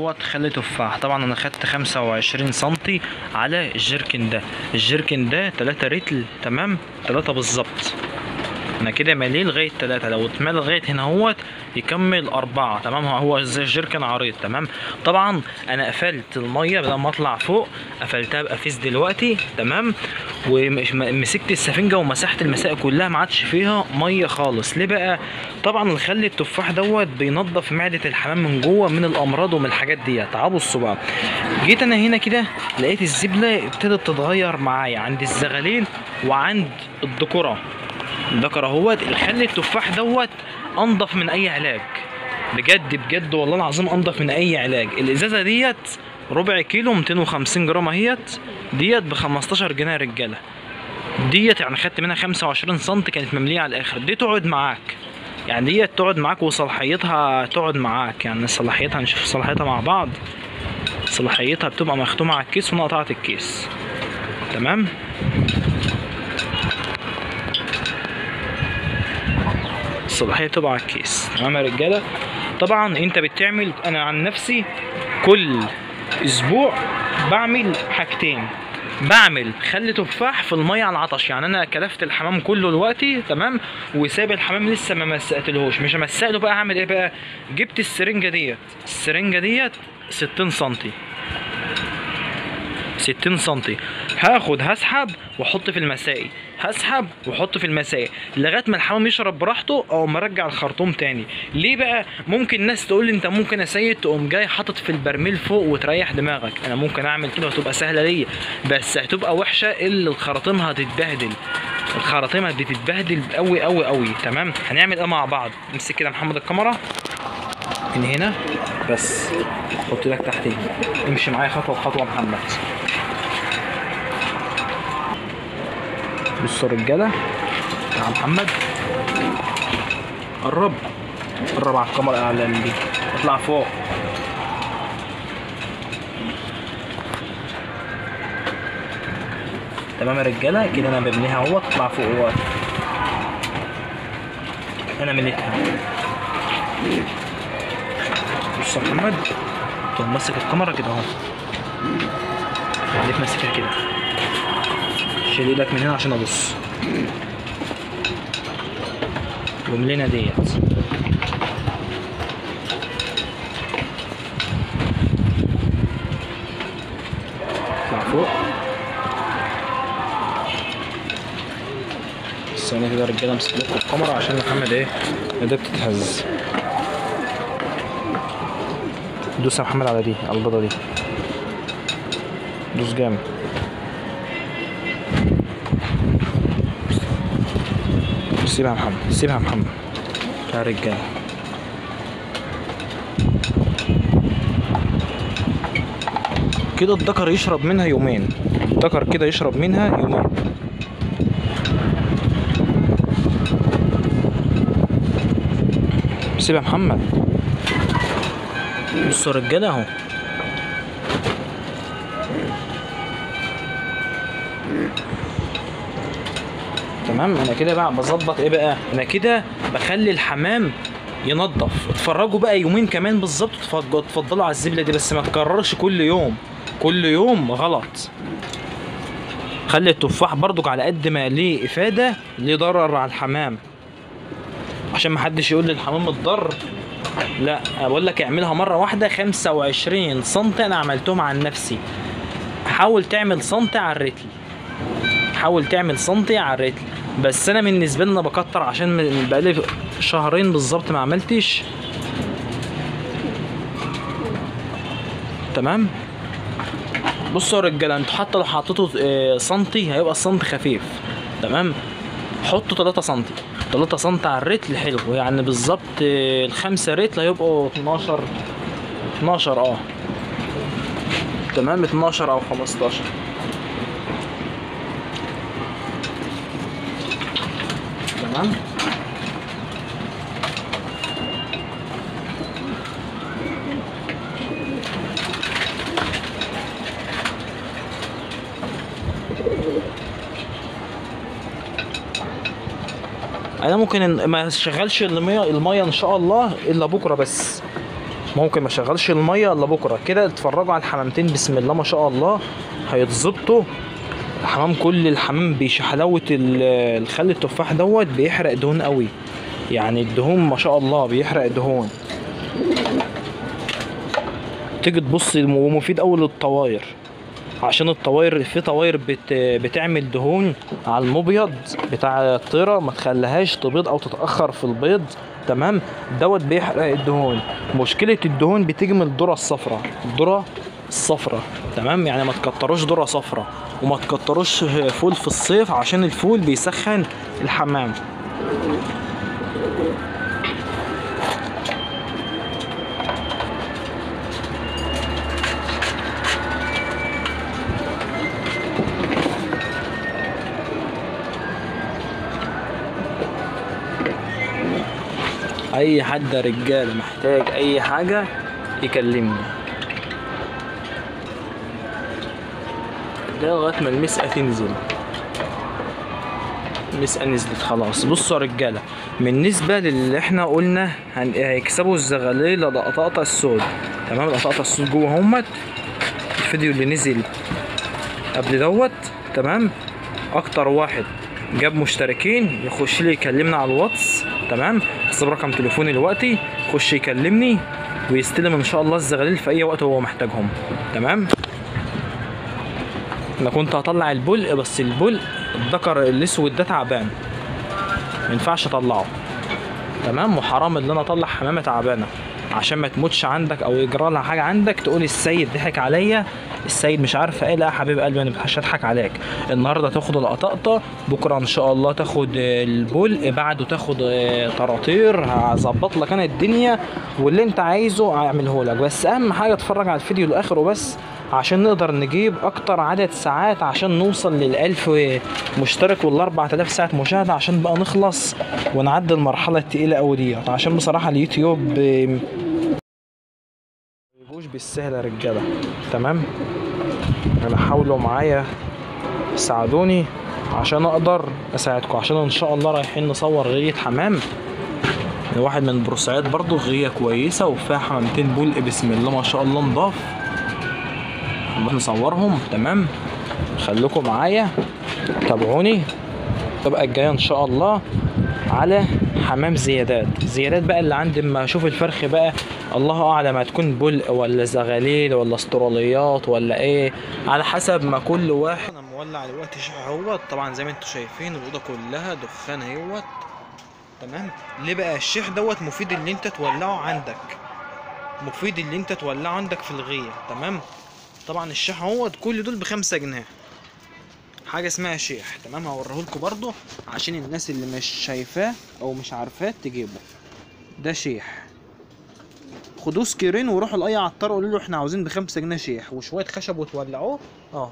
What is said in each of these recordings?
اهوت خل تفاح طبعا انا خدت 25 سنتي على الجيركن ده الجيركن ده 3 رتل تمام 3 بالظبط انا كده ماليه لغايه 3 لو اتمال لغايه هنا اهوت يكمل أربعة تمام هو هو زي الجيركن عريض تمام طبعا انا قفلت الميه بدل ما اطلع فوق قفلتها بقفيس دلوقتي تمام ومسكت السفنجه ومسحت المساء كلها ما عادش فيها ميه خالص ليه بقى طبعا الخل التفاح دوت بينظف معده الحمام من جوه من الامراض ومن الحاجات دي تعالوا بصوا بقى جيت انا هنا كده لقيت الزبله ابتدت تتغير معايا عند الزغالين وعند الذكوره الذكر اهوت الخل التفاح دوت انضف من اي علاج بجد بجد والله العظيم انضف من اي علاج الازازه ديت ربع كيلو 250 جرام اهيت ديت ب 15 جنيه يا رجاله ديت يعني خدت منها 25 سم كانت ممليه على الاخر دي تقعد معاك يعني ديت تقعد معاك وصلاحيتها تقعد معاك يعني صلاحيتها نشوف صلاحيتها مع بعض صلاحيتها بتبقى مختومه على الكيس وانا قطعت الكيس تمام الصلاحيه تبقى على الكيس تمام يا رجاله طبعا انت بتعمل انا عن نفسي كل اسبوع بعمل حاجتين بعمل خل تفاح في الميه على العطش يعني انا كلفت الحمام كله دلوقتي تمام وساب الحمام لسه ما مسقتلهوش مش همسقله بقى اعمل ايه بقى جبت السرنجه ديت السرنجه ديت 60 سنتي 60 سنتي هاخد هسحب واحط في المسائي هسحب واحط في المسائي لغايه ما الحمام يشرب براحته او ما ارجع الخرطوم تاني ليه بقى ممكن ناس تقول لي انت ممكن يا سيد تقوم جاي حاطط في البرميل فوق وتريح دماغك انا ممكن اعمل كده وتبقى سهله ليا بس هتبقى وحشه اللي الخراطيم هتتبهدل الخراطيم هتتبهدل قوي قوي قوي تمام هنعمل ايه مع بعض امسك كده يا محمد الكاميرا من هنا بس حط لك تحت هنا. امشي معايا خطوه بخطوه يا محمد بصوا يا رجاله يا محمد قرب قرب على الكاميرا الاعلام دي اطلع فوق تمام يا رجاله كده انا ببنيها اهوت اطلع فوق اهوت انا مليتها بص يا محمد تقوم ماسك الكاميرا كده اهو خليك ماسكها كده شيل ايدك من هنا عشان ابص وملينا ديت اطلع فوق ثانية كده يا رجالة امسك لكم الكاميرا عشان محمد ايه ايدك تتهز دوس يا محمد على دي على البيضة دي دوس جامد سيبها يا محمد سيبها يا محمد يا رجاله كده الذكر يشرب منها يومين الذكر كده يشرب منها يومين سيبها يا محمد بصوا يا رجاله اهو تمام انا كده بقى بظبط ايه بقى انا كده بخلي الحمام ينظف اتفرجوا بقى يومين كمان بالظبط اتفضلوا اتفضلوا على الزبله دي بس ما تكررش كل يوم كل يوم غلط خلي التفاح برضك على قد ما ليه افاده ليه ضرر على الحمام عشان ما حدش يقول لي الحمام اتضر لا أنا بقول لك اعملها مره واحده 25 سم انا عملتهم عن نفسي حاول تعمل سنتي على الرتل حاول تعمل سنتي على الرتل بس انا بالنسبه لي انا بكتر عشان من- بقالي شهرين بالظبط ما عملتش تمام بصوا يا رجاله انتوا حتى لو حطيتوا آه، سنتي هيبقى السنتي خفيف تمام حطوا 3 سنتي 3 سنتي على الرتل حلو يعني بالظبط آه، الخمسه رتل هيبقوا 12 12 اه تمام 12 او 15 تمام انا ممكن إن- ما اشغلش الميه الميه ان شاء الله الا بكره بس ممكن ما اشغلش الميه الا بكره كده اتفرجوا على الحمامتين بسم الله ما شاء الله هيتظبطوا الحمام كل الحمام بيش حلاوه ال- الخل التفاح دوت بيحرق دهون قوي يعني الدهون ما شاء الله بيحرق دهون تيجي تبص ومفيد قوي للطواير عشان الطواير في طواير بت بتعمل دهون على المبيض بتاع الطيره ما تخليهاش تبيض او تتاخر في البيض تمام دوت بيحرق الدهون مشكله الدهون بتيجي من الذره الصفراء الذره الصفراء تمام يعني ما تكتروش ذره صفراء وما تكتروش فول في الصيف عشان الفول بيسخن الحمام اي حد رجاله محتاج اي حاجه يكلمني ده لغايه ما المسقه تنزل المسقه نزلت خلاص بصوا يا رجاله بالنسبه للي احنا قلنا هن- هيكسبوا الزغاليل القطاطا السود تمام القطاطا السود جوه همت الفيديو اللي نزل قبل دوت تمام اكتر واحد جاب مشتركين يخش لي يكلمنا على الواتس تمام حسب رقم تليفوني دلوقتي يخش يكلمني ويستلم ان شاء الله الزغاليل في اي وقت هو محتاجهم تمام انا كنت هطلع البلق بس البلق الذكر الاسود ده تعبان ما ينفعش اطلعه تمام وحرام ان انا اطلع حمامه تعبانه عشان ما تموتش عندك او يجرى لها حاجه عندك تقول السيد ضحك عليا السيد مش عارفه ايه لا يا حبيب قلبي انا مش هضحك عليك النهارده تاخد القطاطه بكره ان شاء الله تاخد البلق بعده تاخد آه، طراطير هظبط لك انا الدنيا واللي انت عايزه هعمله لك بس اهم حاجه اتفرج على الفيديو لاخره بس عشان نقدر نجيب اكتر عدد ساعات عشان نوصل للألف مشترك والاربع تلاف ساعة مشاهدة عشان بقى نخلص ونعدي المرحلة التقيلة اوي ديت عشان بصراحة اليوتيوب آم، مبيجوش بالسهل يا رجالة تمام انا حاولوا معايا ساعدوني عشان اقدر اساعدكم عشان ان شاء الله رايحين نصور غية حمام واحد من بورسعيد برضو غية كويسة وفيها حمامتين بلق بسم الله ما شاء الله نضاف نروح نصورهم تمام خليكم معايا تابعوني الطبقة الجاية ان شاء الله على حمام زيادات زيادات بقى اللي عندي اما اشوف الفرخ بقى الله اعلم هتكون بلق ولا زغاليل ولا استراليات ولا ايه على حسب ما كل واحد انا مولع دلوقتي شيح اهوت طبعا زي ما انتم شايفين الاوضه كلها دخان اهوت تمام ليه بقى الشيح دوت مفيد اللي انت تولعه عندك مفيد اللي انت تولعه عندك في الغيه تمام طبعا الشيح اهوت كل دول بخمسة جنيه حاجة اسمها شيح تمام هوريهولكوا برضو عشان الناس اللي مش شايفاه او مش عارفاه تجيبه ده شيح خدوه سكيرين وروحوا لاي عطار قولوا له احنا عاوزين بخمسة جنيه شيح وشوية خشب وتولعوه اه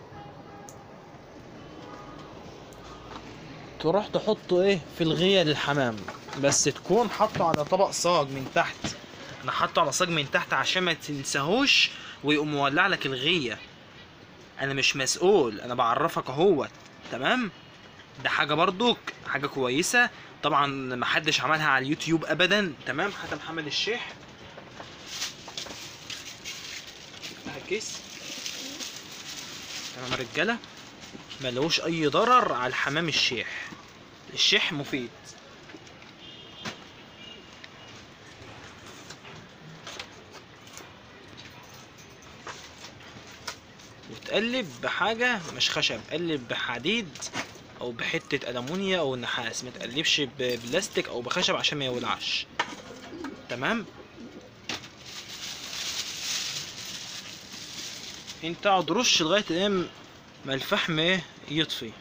تروح تحطه ايه في الغية للحمام بس تكون حاطه على طبق صاج من تحت انا حاطه على صاج من تحت عشان ما تنساهوش ويقوم مولع لك الغية انا مش مسؤول انا بعرفك اهوت تمام ده حاجه برضك حاجه كويسه طبعا محدش عملها على اليوتيوب ابدا تمام حتى محمد الشيح افتح الكيس تمام يا رجاله ملهوش اي ضرر على الحمام الشيح الشيح مفيد وتقلب بحاجة مش خشب قلب بحديد او بحتة ألمونيا او نحاس ما تقلبش ببلاستيك او بخشب عشان ما يولعش تمام انت اقعد رش لغاية ايه ما الفحم ايه يطفي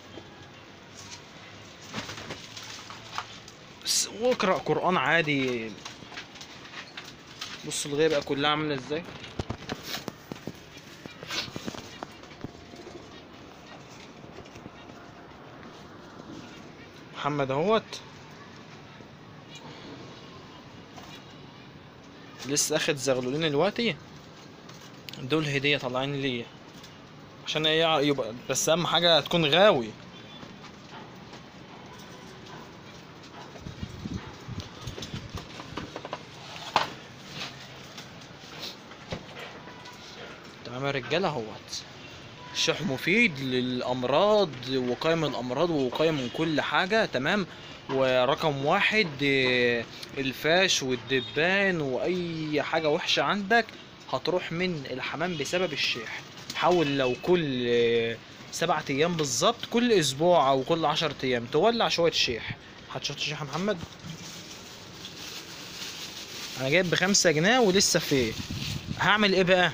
بس واقرأ قرآن عادي بص الغية بقى كلها عاملة ازاي محمد اهوت لسه اخد زغلولين دلوقتي دول هدية طالعين ليا عشان ايه يبقى بس اهم حاجة تكون غاوي يا رجاله اهوت الشح مفيد للامراض وقاية من الامراض وقاية من كل حاجه تمام ورقم واحد آه، الفاش والدبان واي حاجه وحشه عندك هتروح من الحمام بسبب الشيح حاول لو كل آه، سبعة ايام بالظبط كل اسبوع او كل عشرة ايام تولع شويه شيح هتشوف الشيح يا محمد انا جايب بخمسة جنيه ولسه في هعمل ايه بقى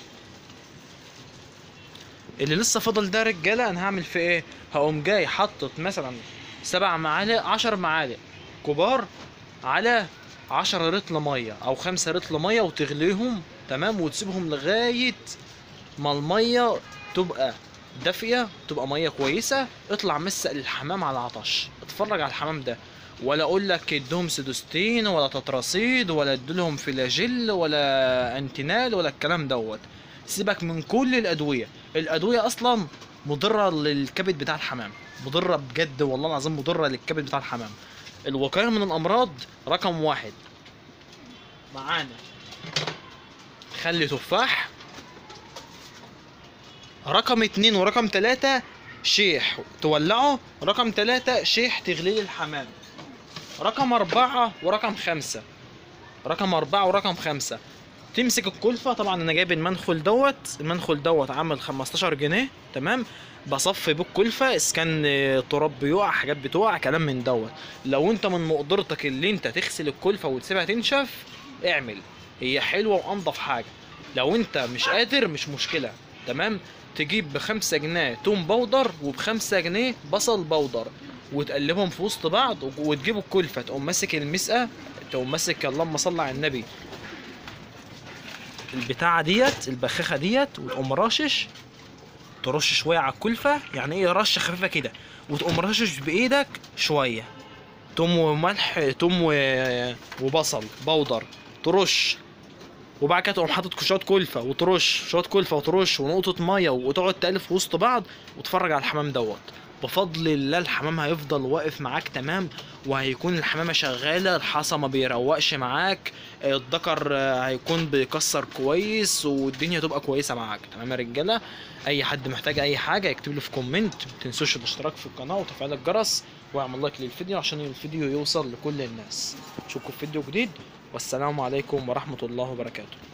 اللي لسه فاضل ده رجاله انا هعمل فيه ايه هقوم جاي حاطط مثلا سبع معالق عشر معالق كبار على عشرة رطل ميه او خمسة رطل ميه وتغليهم تمام وتسيبهم لغايه ما الميه تبقى دافيه تبقى ميه كويسه اطلع مسق الحمام على عطش اتفرج على الحمام ده ولا اقول لك ادهم سيدوستين ولا تتراسيد ولا ادولهم فلاجيل ولا انتينال ولا الكلام دوت سيبك من كل الادويه الادويه اصلا مضره للكبد بتاع الحمام مضره بجد والله العظيم مضره للكبد بتاع الحمام الوقايه من الامراض رقم واحد معانا خلي تفاح رقم اتنين ورقم تلاتة شيح تولعه رقم تلاتة شيح تغلي الحمام رقم أربعة ورقم خمسة رقم أربعة ورقم خمسة تمسك الكلفة طبعا أنا جايب المنخل دوت المنخل دوت عامل 15 جنيه تمام بصفي بالكلفة اسكان آه، تراب بيقع حاجات بتقع كلام من دوت لو انت من مقدرتك اللي انت تغسل الكلفة وتسيبها تنشف اعمل هي حلوة وانضف حاجة لو انت مش قادر مش مشكلة تمام تجيب بخمسة جنيه توم بودر وبخمسة جنيه بصل بودر وتقلبهم في وسط بعض وتجيب الكلفة تقوم ماسك المسقة تقوم ماسك اللهم صل على النبي البتاعة ديت البخاخة ديت وتقوم راشش ترش شوية على الكلفة يعني ايه رشة خفيفة كده وتقوم رشش بإيدك شوية توم وملح توم و... وبصل بودر ترش وبعد كده تقوم حاطط شويه كلفه وترش شويه كلفه وترش ونقطه ميه وتقعد تقلب في وسط بعض وتفرج على الحمام دوت بفضل الله الحمام هيفضل واقف معاك تمام وهيكون الحمامه شغاله الحصى ما بيروقش معاك الذكر آه، هيكون بيكسر كويس والدنيا تبقى كويسه معاك تمام يا رجاله اي حد محتاج اي حاجه يكتب لي في كومنت متنسوش الاشتراك في القناه وتفعيل الجرس واعمل لايك للفيديو عشان الفيديو يوصل لكل الناس اشوفكم في فيديو جديد والسلام عليكم ورحمه الله وبركاته